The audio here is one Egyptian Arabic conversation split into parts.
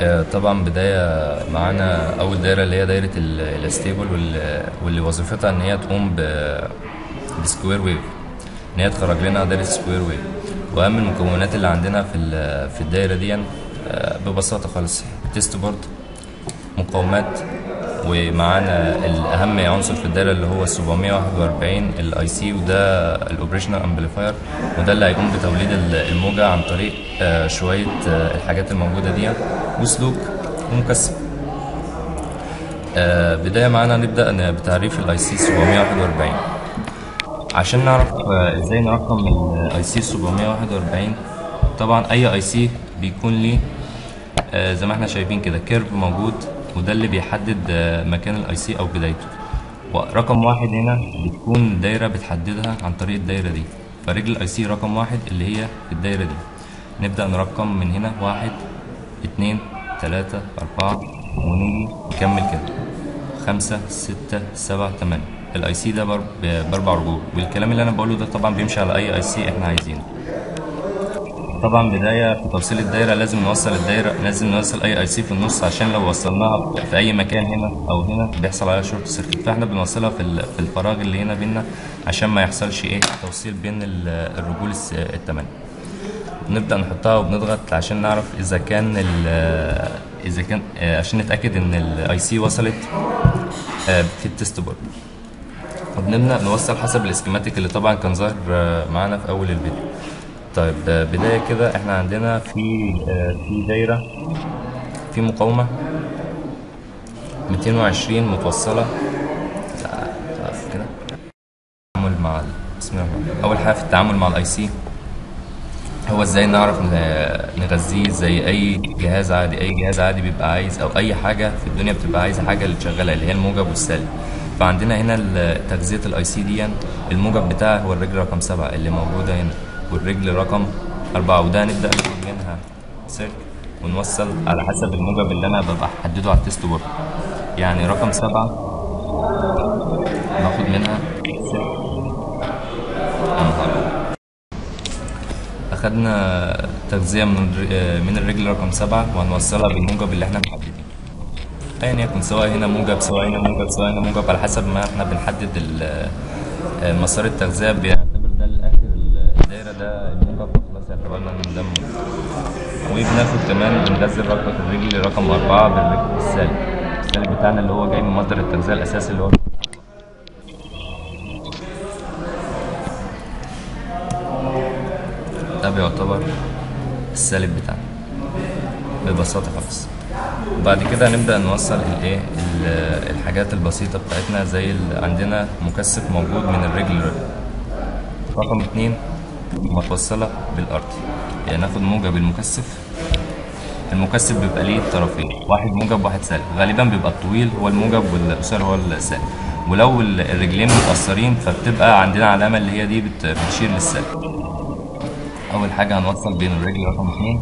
آه، طبعا بداية معانا أول دايرة اللي هي دايرة ال- الستيبل واللي- واللي وظيفتها إن هي تقوم ب بسكوير ويف إن هي تخرج لنا دايرة سكوير ويف وأهم المكونات اللي عندنا في ال- في الدايرة دي آه، ببساطة خالص تيست بورد مقاومات ومعانا الاهم عنصر في الدايره اللي هو ال 741 الاي سي وده الاوبريشنال امبليفاير وده اللي هيقوم بتوليد ال- الموجه عن طريق آه، شويه آه، الحاجات الموجوده دي وسلوك ومكثف آه، بدايه معانا نبدا ن- بتعريف الاي سي 741 عشان نعرف آه، ازاي نرقم الاي سي 741 طبعا اي اي سي بيكون ليه آه، زي ما احنا شايفين كده كيرف موجود وده اللي بيحدد آه، مكان الاي سي او بدايته ورقم واحد هنا بتكون دايره بتحددها عن طريق الدايره دي فرجل الاي سي رقم واحد اللي هي في الدايره دي نبدا نرقم من هنا واحد اتنين تلاتة أربعة ونيجي نكمل كده خمسة ستة سبعة تمانية الاي سي ده بر- باربع رجول والكلام اللي انا بقوله ده طبعا بيمشي على اي اي سي احنا عايزينه طبعا بداية في توصيل الدايرة لازم نوصل الدايرة لازم نوصل أي أي سي في النص عشان لو وصلناها في أي مكان هنا أو هنا بيحصل عليها شورت سيركت فاحنا بنوصلها في ال- في الفراغ اللي هنا بينا عشان ما يحصلش إيه توصيل بين ال- الرجول الس- التمانية نبدأ نحطها وبنضغط عشان نعرف إذا كان ال- إذا كان آه، عشان نتأكد إن الأي سي وصلت آه، في التست بورد وبنبدأ نوصل حسب الاسكيماتيك اللي طبعا كان ظاهر آه، معانا في أول الفيديو طيب آه، بداية كده احنا عندنا في آه، في دايرة في مقاومة 220 متوصلة تعرف كده التعامل مع ال- بسم الله الرحمن الرحيم. أول حاجة في التعامل مع الاي سي هو ازاي نعرف ن- نغذيه زي اي جهاز عادي اي جهاز عادي بيبقى عايز او اي حاجه في الدنيا بتبقى عايزه حاجه اللي تشغلها اللي هي الموجب والسالب فعندنا هنا ال- تغذيه الاي سي دي الموجب بتاعها هو الرجل رقم سبعة اللي موجوده هنا والرجل رقم أربعة وده نبدأ ناخد منها سلك ونوصل على حسب الموجب اللي أنا ببقى حدده على التست بورد يعني رقم سبعة باخد منها سلك يا نهار أبيض. أخدنا تغذية من الر- من الرجل رقم سبعة وهنوصلها بالموجب اللي احنا محددينه أيا يكن سواء هنا موجب سواء هنا موجب سواء هنا موجب على حسب ما احنا بنحدد ال- آه، مسار التغذية بيعتبر ده الآخر الدايرة ده الموجب خلاص اعتبرنا إن ده موجب وبناخد كمان بنغذي الرقم الرجل رقم أربعة بالرجل السالب السالب بتاعنا اللي هو جاي من مصدر التغذية الأساسي اللي هو ده بيعتبر السالب بتاعنا ببساطة خالص وبعد كده هنبدأ نوصل الايه ال- الحاجات البسيطة بتاعتنا زي ال- عندنا مكثف موجود من الرجل رقم اتنين متوصلة بالأرض يعني ناخد موجب المكثف المكثف بيبقى ليه طرفين واحد موجب واحد سالب غالبا بيبقى الطويل هو الموجب والقصير هو السالب ولو ال- الرجلين متأثرين فبتبقى عندنا علامة اللي هي دي بت- بتشير للسالب أول حاجة هنوصل بين الرجل رقم اتنين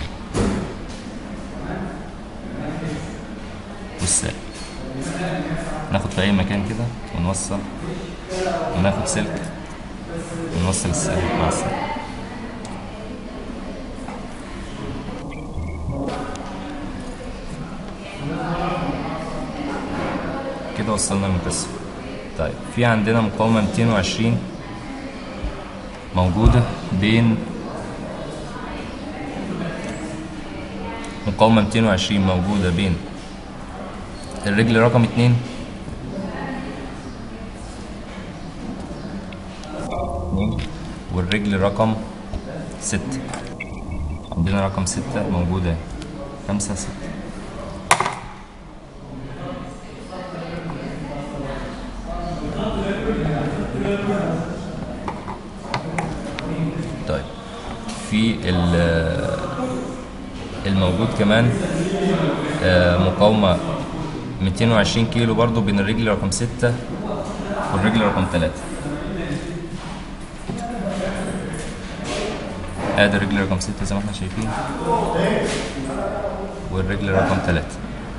والسالب ناخد في أي مكان كده ونوصل وناخد سلك ونوصل السالب مع السالب كده وصلنا المكثف طيب في عندنا مقاومة 220 موجودة بين مقاومة 220 موجودة بين الرجل رقم اتنين اتنين والرجل رقم ستة عندنا رقم ستة موجودة خمسة ستة طيب في ال- الموجود كمان آه، مقاومة 220 كيلو برضو بين الرجل رقم ستة والرجل رقم تلاتة ادي الرجل رقم ستة زي ما احنا شايفين والرجل رقم تلاتة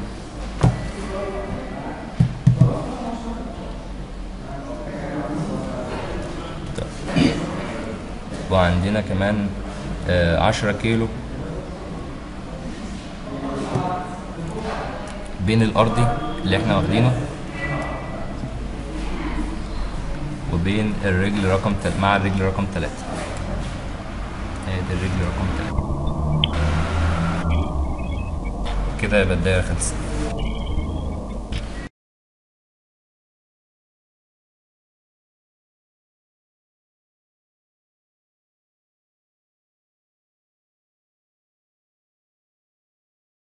طيب. وعندنا كمان آه، عشرة كيلو بين الارضي اللي احنا واخدينه وبين الرجل رقم تل... مع الرجل رقم تلاتة ادي الرجل رقم تلاتة كده يبقى الدايرة خلصت